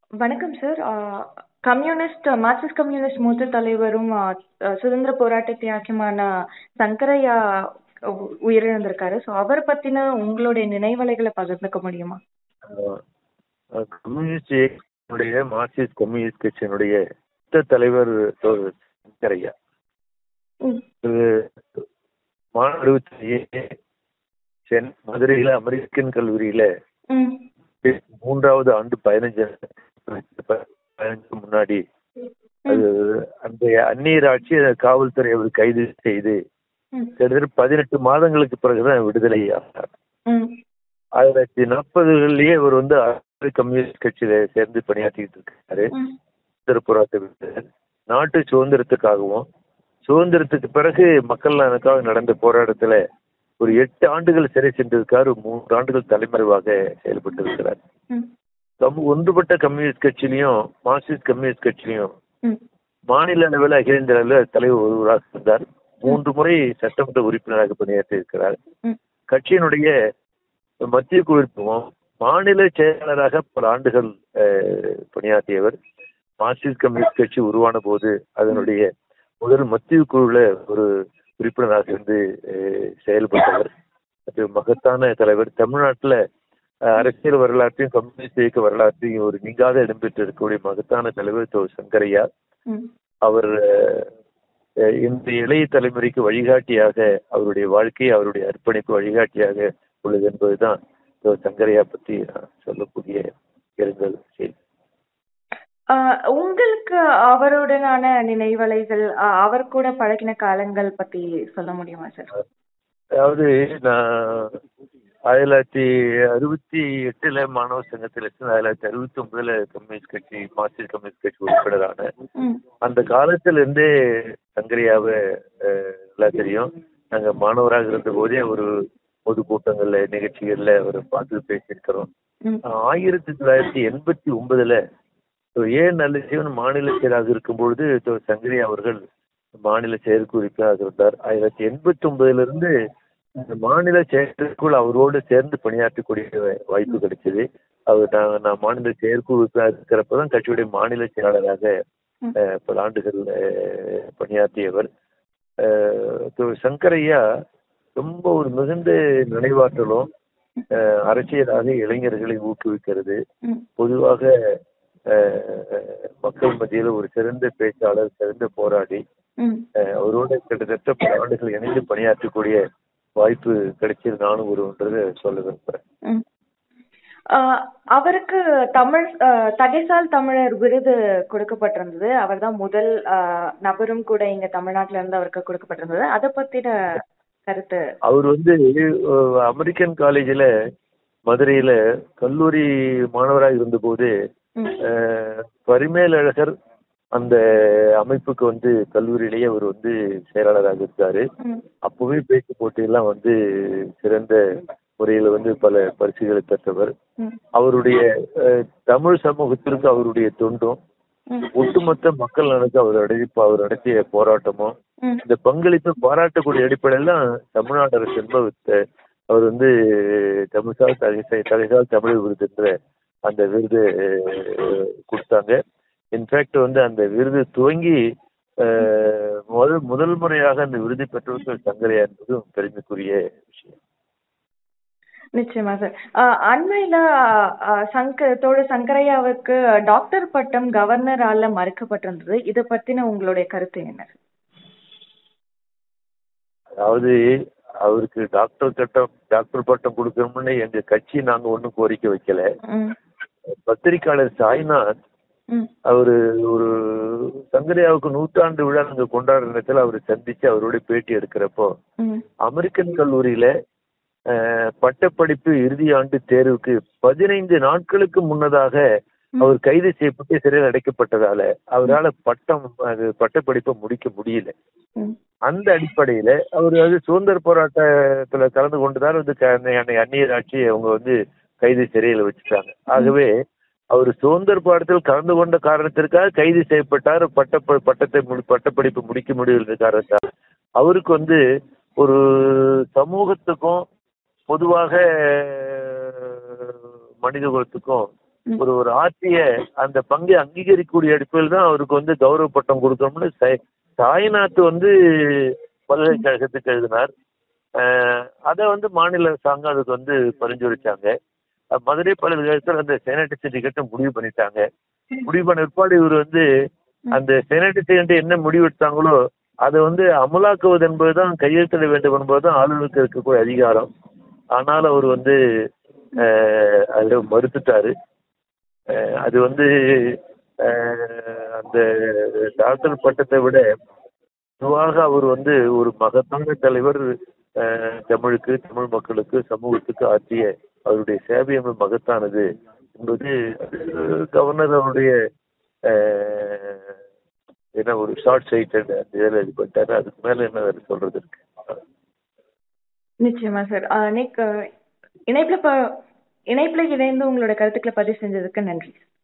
வணக்கம் சார். ஆ communist marxist communist மூத்த தலைவரும், அ சுதந்திர போராட்ட தியாகியுமான சங்கரையா உ உயிரிழந்திருக்காரு. ஸோ அவர பத்தின உங்களுடைய நினைவலைகள பகிர்ந்துக்க முடியுமா? அ கம்யூனிஸ்ட் இயக்கத்தினுடைய மார்க்சிஸ்ட் கம்யூனிஸ்ட் கட்சியினுடைய மூத்த தலைவர் தோழர் சங்கரையா. ம். இது மாணவர் சென் மதுரையில அமெரிக்கன் கல்லூரியில ம். 3வது ஆண்டு 15 15 முன்னாடி அது ம். அந்த அந்நியர் ஆட்சி காவல்துறை அவர் கைது செய்து ம். கிட்டத்தட்ட 18 மாதங்களுக்கு பிறகுதான் விடுதலை ஆனார். ம். 1940களிலேயே இவர் வந்து ஆந்திர கம்யூனிஸ்ட் கட்சியில சேர்ந்து பணியாற்றிட்டு இருக்காரு. ம். சுதந்திர போராட்ட வீரர். நாட்டு சுதந்திரத்துக்காகவும் சுதந்திரத்துக்கு பிறகு மக்கள் நலனுக்காக நடந்த போராட்டத்துல ஒரு 8 ஆண்டுகள் சிறை சென்றிருக்காரு. 3 ஆண்டுகள் தலைமறைவாக செயல்பட்டு இருக்கிறார். ம். சமூக ஒன்றுபட்ட கம்யூனிஸ்ட் கட்சியிலையும் மார்க்சிஸ்ட் கம்யூனிஸ்ட் கட்சியிலையும் ம். மாநில அளவில் அகில இந்திய அளவில் தலைவர் ஒருவராக இருந்தார். மூன்று முறை சட்டமன்ற உறுப்பினராக பணியாற்றி இருக்கிறார். ம். கட்சியினுடைய மத்திய குழுவிற்கும் மாநில செயலாளராக பல ஆண்டுகள் அஹ், பணியாற்றியவர். மார்க்சிஸ்ட் கம்யூனிஸ்ட் கட்சி உருவான போது அதனுடைய முதல் மத்திய குழுல ஒரு உறுப்பினராக இருந்து அஹ், செயல்பட்டவர். அது மகத்தான தலைவர். தமிழ்நாட்டுல அஹ், அரசியல் வரலாற்றையும் கம்யூனிஸ்ட் இயக்க வரலாற்றையும் ஒரு நீங்காத இடம்பெற்று இருக்கக்கூடிய மகத்தான தலைவர் தோ சங்கரையா. ம். அவர் அஹ், இந்த இளைய தலைமுறைக்கு வழிகாட்டியாக அவருடைய வாழ்க்கை அவருடைய அர்ப்பணிப்பு வழிகாட்டியாக உள்ளது என்பதுதான் தோ சங்கரையா பத்தி நான் சொல்லக்கூடிய இருந்தது செய்தி. ஆ, உங்களுக்கு அவருடனான நினைவலைகள், அ அவர் கூட பழகின காலங்கள் பத்தி சொல்ல முடியுமா சார்? அதாவது நான் ஆயிரத்தி தொள்ளாயிரத்தி அறுபத்தி எட்டுல மாணவர் சங்கத்தில் இருந்து ஆயிரத்தி தொள்ளாயிரத்தி அறுபத்தி ஒன்பதுல கம்யூனிஸ்ட் கட்சி மார்க்சிஸ்ட் கம்யூனிஸ்ட் கட்சி உறுப்பினரான ம். அந்த காலத்துல இருந்தே சங்கரையாவை அஹ், நல்லா தெரியும் நாங்க மாணவராக இருந்த போதே ஒரு பொதுக்கூட்டங்கள்ல நிகழ்ச்சிகள்ல அவரை பார்த்து பேசியிருக்கிறோம் ம். ஆயிரத்தி தொள்ளாயிரத்தி எண்பத்தி ஒன்பதுல ஏன் நல்ல சிவன் மாநில செயலாக இருக்கும் பொழுது தோ சங்கரையா அவர்கள் மாநில செயற்கு உறுப்பினராக இருந்தார் ஆயிரத்தி எண்பத்தி ஒன்பதுல இருந்து இந்த மாநில செயற்குள் அவரோடு சேர்ந்து பணியாற்றக்கூடிய வாய்ப்பு கிடைச்சது அவர் நான் நான் மாநில செயற்குழு உறுப்பினராக இருக்கிறப்பதான் கட்சியுடைய மாநில செயலாளராக ம். அஹ், பல ஆண்டுகள் அஹ், பணியாற்றியவர் அஹ், திரு சங்கரையா ரொம்ப ஒரு மிகுந்த நினைவாற்றலும் அஹ், அரசியலாக இளைஞர்களை ஊக்குவிக்கிறது ம். பொதுவாக அஹ், மக்கள் மத்தியில் ஒரு சிறந்த பேச்சாளர் சிறந்த போராடி ம். அஹ், அவரோட கிட்டத்தட்ட பல ஆண்டுகள் இணைந்து பணியாற்றக்கூடிய வாய்ப்பு கிடைச்சது நானும் ஒருவன்றதை சொல்ல விரும்புகிறேன் ம். ஆ, அவருக்கு தமிழ் ஆ, தகைசால் தமிழர் விருது கொடுக்கப்பட்டிருந்தது. அவர்தான் முதல் ஆ, நபரும் கூட இங்க தமிழ்நாட்டுல இருந்து அவருக்கு கொடுக்கப்பட்டிருந்தது. அத பத்தின கருத்து. அவர் வந்து அஹ், அமெரிக்கன் காலேஜில் மதுரையில் கல்லூரி மாணவராக இருந்தபோது ம். அஹ், பரிமேலழகர் அந்த அமைப்புக்கு வந்து கல்லூரியிலேயே அவர் வந்து செயலாளராக இருக்காரு ம். அப்பவே பேச்சு போட்டியெல்லாம் வந்து சிறந்த முறையில் வந்து பல பரிசுகளை பெற்றவர் ம். அவருடைய அஹ், தமிழ் சமூகத்திற்கு அவருடைய தொண்டும் ம். ஒட்டுமொத்த மக்கள் நலனுக்கு அவர் அடைப்பு அவர் நடத்திய போராட்டமும் ம். இந்த பங்களிப்பை பாராட்டக்கூடிய அடிப்படையில் தான் தமிழ்நாடு அரசு என்பவத்தை அவர் வந்து தமிழ்சால் தகைசால் தகைசால் தமிழ் விருது என்ற அந்த விருது அஹ், கொடுத்தாங்க இன்ஃபேக்ட் வந்து அந்த விருது துவங்கி அஹ், முதல் முதல் முறையாக அந்த விருதை பெற்றவர்கள் சங்கரையா என்பதும் பெருமைக்குரிய விஷயம் நிச்சயமா சார். ஆ, அண்மையில ஆ, சங்க தோழர் சங்கரையாவுக்கு டாக்டர் பட்டம் கவர்னரால மறுக்கப்பட்டிருந்தது. இத பத்தின உங்களுடைய கருத்து என்ன? அதாவது அவருக்கு டாக்டர் கட்டம் டாக்டர் பட்டம் கொடுக்கணும்னு எங்க கட்சி நாங்க ஒன்றும் கோரிக்கை வைக்கல ம். பத்திரிக்கையாளர் சாய்நாத் ம். அவரு ஒரு சங்கரையாவுக்கு நூற்றாண்டு விழா நாங்க கொண்டாடுற நேரத்துல அவர் சந்திச்சு அவரோட பேட்டி எடுக்கிறப்போ ம். அமெரிக்கன் கல்லூரியில அஹ், பட்டப்படிப்பு இறுதி ஆண்டு தேர்வுக்கு பதினைந்து நாட்களுக்கு முன்னதாக ம். அவர் கைது செய்யப்பட்டு சிறையில் அடைக்கப்பட்டதால அவரால பட்டம் அது பட்டப்படிப்பை முடிக்க முடியல ம். அந்த அடிப்படையில அவர் அது சுதந்திர போராட்டத்துல கலந்து கொண்டுதான் வந்து க- அன்னை- அந்நியர் ஆட்சி அவங்க வந்து கைது சிறையில் வச்சுட்டாங்க ஆகவே அவர் சுதந்திர போராட்டத்தில் கலந்து கொண்ட காரணத்திற்காக கைது செய்யப்பட்டார் பட்ட ப- பட்டத்தை முடி- பட்டப்படிப்பு முடிக்க முடியல காரணத்தால் அவருக்கு வந்து ஒரு சமூகத்துக்கும் பொதுவாக மனித குலத்துக்கும் ஒரு ஒரு ஆற்றிய அந்த பங்கை அங்கீகரிக்கக்கூடிய அடிப்படையில் தான் அவருக்கு வந்து கௌரவ பட்டம் கொடுக்கணும்னு சை- சாய்நாத் வந்து பல்கலைக்கழகத்துக்கு எழுதினார் அஹ் அதை வந்து மாநில அரசாங்கம் அதுக்கு வந்து பரிந்துரைச்சாங்க அஹ் மதுரை பல்கலைக்கழகத்தில் அந்த செனட் சர்டிஃபிகேட்டை முடிவு பண்ணிட்டாங்க முடிவு பண்ண பிற்பாடு இவர் வந்து அந்த செனட் சர்டிஃபிகேட் என்ன முடிவு எடுத்தாங்களோ அதை வந்து அமலாக்குவது என்பதுதான் கையெழுத்திட வேண்டும் என்பதுதான் ஆளுநருக்கு இருக்கக்கூடிய அதிகாரம் ஆனால் அவர் வந்து அஹ், அதை மறுத்துட்டாரு அஹ், அது வந்து அஹ், அந்த டாக்டர் பட்டத்தை விட பொதுவாக அவர் வந்து ஒரு மகத்தான தலைவர் அஹ், தமிழுக்கு தமிழ் மக்களுக்கு சமூகத்துக்கு ஆற்றிய அவருடைய சேவை என்பது மகத்தானது என்பது அஹ், கவர்னர் அவருடைய அஹ், என்ன ஒரு ஷார்ட் சைட்டட் அந்த இதில் இது பண்ணிட்டாரு அதுக்கு மேல என்ன வேற சொல்றது இருக்கு நிச்சயமா சார் அன்னைக்கு இணைப்புல ப இணைப்புல இணைந்து உங்களோட கருத்துக்களை பதிவு செஞ்சதுக்கு நன்றி